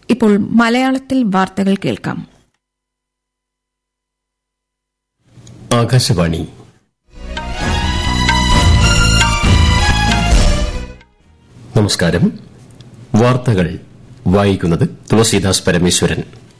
ഇപ്പോൾ മലയാളത്തിൽ വാർത്തകൾ കേൾക്കാം ആകാശവാണി നമസ്കാരം വാർത്തകൾ വായിക്കുന്നത് തുളസീദാസ് പരമേശ്വരൻ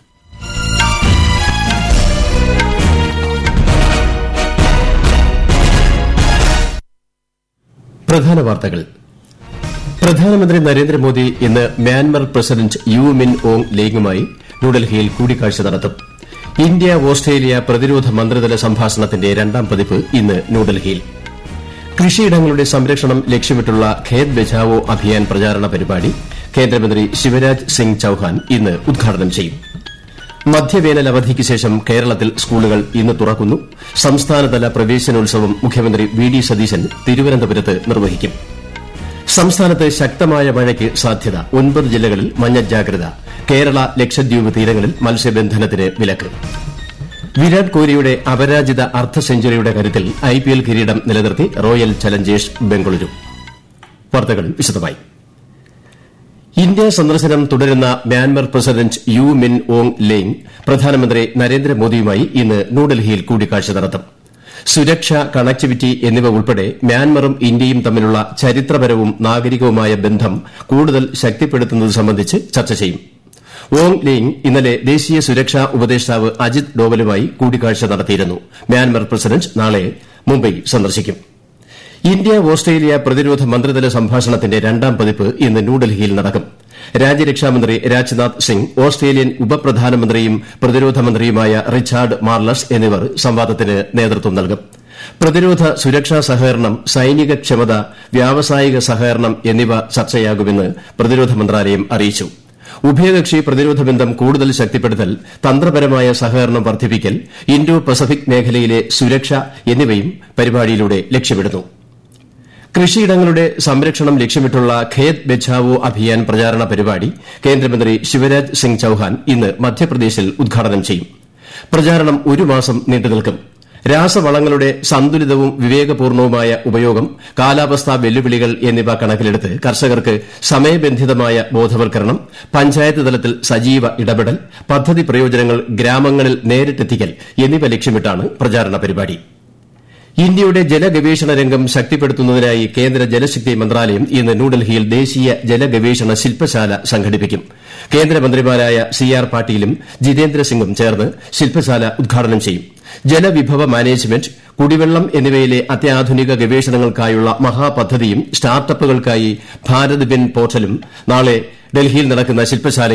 പ്രധാന വാർത്തകൾ പ്രധാനമന്ത്രി നരേന്ദ്രമോദി ഇന്ന് Myanmar president U Min Aung ലേങ്ങുമായി ന്യൂഡൽഹിയിൽ കൂടിക്കാഴ്ച നടത്തും ഇന്ത്യ ഓസ്ട്രേലിയ പ്രതിരോധ മന്ത്രിതല സംഭാഷണത്തിന്റെ രണ്ടാം പതിപ്പ് ഇന്ന് ന്യൂഡൽഹിയിൽ കൃഷിയിടങ്ങളുടെ സംരക്ഷണം ലക്ഷ്യമിട്ടുള്ള ഖേത് ബച്ചാവോ അഭിയാൻ പ്രചാരണ പരിപാടി കേന്ദ്രമന്ത്രി ശിവരാജ് സിംഗ് ചൌഹാൻ ഇന്ന് ഉദ്ഘാടനം ചെയ്യും മധ്യവേനൽ അവധിക്ക് ശേഷം കേരളത്തിൽ സ്കൂളുകൾ ഇന്ന് തുറക്കുന്നു സംസ്ഥാനതല പ്രവേശനോത്സവം മുഖ്യമന്ത്രി വി ഡി സതീശൻ തിരുവനന്തപുരത്ത് നിർവഹിക്കും സംസ്ഥാനത്ത് ശക്തമായ മഴയ്ക്ക് സാധ്യത ഒൻപത് ജില്ലകളിൽ മഞ്ഞ ജാഗ്രത കേരള ലക്ഷദ്വീപ് തീരങ്ങളിൽ മത്സ്യബന്ധനത്തിന് വിലക്ക് വിരാട് കോഹ്ലിയുടെ അപരാജിത അർദ്ധ സെഞ്ചുറിയുടെ കരുത്തിൽ ഐപിഎൽ കിരീടം നിലനിർത്തി റോയൽ ചലഞ്ചേഴ്സ് ബംഗളൂരു വാർത്തകൾ വിശദമായി ഇന്ത്യ സന്ദർശനം തുടരുന്ന Myanmar president U Min Aung Hlaing പ്രധാനമന്ത്രി നരേന്ദ്രമോദിയുമായി ഇന്ന് ന്യൂഡൽഹിയിൽ കൂടിക്കാഴ്ച നടത്തും സുരക്ഷ കണക്ടിവിറ്റി എന്നിവ ഉൾപ്പെടെ മ്യാൻമറും ഇന്ത്യയും തമ്മിലുള്ള ചരിത്രപരവും നാഗരികവുമായ ബന്ധം കൂടുതൽ ശക്തിപ്പെടുത്തുന്നത് സംബന്ധിച്ച് ചർച്ച ചെയ്യും ഓങ് ലെയ്ങ് ഇന്നലെ ദേശീയ സുരക്ഷാ ഉപദേഷ്ടാവ് അജിത് ഡോവലുമായി കൂടിക്കാഴ്ച നടത്തിയിരുന്നു മ്യാൻമർ പ്രസിഡന്റ് നാളെ മുംബൈ സന്ദർശിക്കും ഇന്ത്യ ഓസ്ട്രേലിയ പ്രതിരോധ മന്ത്രിതല സംഭാഷണത്തിന്റെ രണ്ടാം പതിപ്പ് ഇന്ന് ന്യൂഡൽഹിയിൽ നടക്കും രാജ്യരക്ഷാമന്ത്രി രാജ്നാഥ് സിംഗ് ഓസ്ട്രേലിയൻ ഉപപ്രധാനമന്ത്രിയും പ്രതിരോധ മന്ത്രിയുമായ റിച്ചാർഡ് മാർലസ് എന്നിവർ സംവാദത്തിന് നേതൃത്വം നൽകും പ്രതിരോധ സുരക്ഷാ സഹകരണം സൈനിക ക്ഷമത വ്യാവസായിക സഹകരണം എന്നിവ ചർച്ചയാകുമെന്ന് പ്രതിരോധ മന്ത്രാലയം അറിയിച്ചു ഉഭയകക്ഷി പ്രതിരോധ ബന്ധം കൂടുതൽ ശക്തിപ്പെടുത്തൽ തന്ത്രപരമായ സഹകരണം വർദ്ധിപ്പിക്കൽ ഇന്തോ പസഫിക് മേഖലയിലെ സുരക്ഷ എന്നിവയും പരിപാടിയിലൂടെ ലക്ഷ്യമിടുന്നു കൃഷിയിടങ്ങളുടെ സംരക്ഷണം ലക്ഷ്യമിട്ടുള്ള ഖേത് ബച്ചാവോ അഭിയാൻ പ്രചാരണ പരിപാടി കേന്ദ്രമന്ത്രി ശിവരാജ് സിംഗ് ചൌഹാൻ ഇന്ന് മധ്യപ്രദേശിൽ ഉദ്ഘാടനം ചെയ്യും പ്രചാരണം ഒരു മാസം നീണ്ടുനിൽക്കും രാസവളങ്ങളുടെ സന്തുലിതവും വിവേകപൂർണവുമായ ഉപയോഗം കാലാവസ്ഥാ വെല്ലുവിളികൾ എന്നിവ കണക്കിലെടുത്ത് കർഷകർക്ക് സമയബന്ധിതമായ ബോധവൽക്കരണം പഞ്ചായത്ത് തലത്തിൽ സജീവ ഇടപെടൽ പദ്ധതി പ്രയോജനങ്ങൾ ഗ്രാമങ്ങളിൽ നേരിട്ടെത്തിക്കൽ എന്നിവ ലക്ഷ്യമിട്ടാണ് പ്രചാരണ പരിപാടി ഇന്ത്യയുടെ ജലഗവേഷണ രംഗം ശക്തിപ്പെടുത്തുന്നതിനായി കേന്ദ്ര ജലശക്തി മന്ത്രാലയം ഇന്ന് ന്യൂഡൽഹിയിൽ ദേശീയ ജലഗവേഷണ ശില്പശാല സംഘടിപ്പിക്കും കേന്ദ്രമന്ത്രിമാരായ സി ആർ പാട്ടീലും ജിതേന്ദ്ര സിംഗും ചേർന്ന് ശില്പശാല ഉദ്ഘാടനം ചെയ്യും ജലവിഭവ മാനേജ്മെന്റ് കുടിവെള്ളം എന്നിവയിലെ അത്യാധുനിക ഗവേഷണങ്ങൾക്കായുള്ള മഹാപദ്ധതിയും സ്റ്റാർട്ടപ്പുകൾക്കായി ഭാരത് ബിൻ പോർട്ടലും നാളെ ഡൽഹിയിൽ നടക്കുന്ന ശില്പശാലയിൽ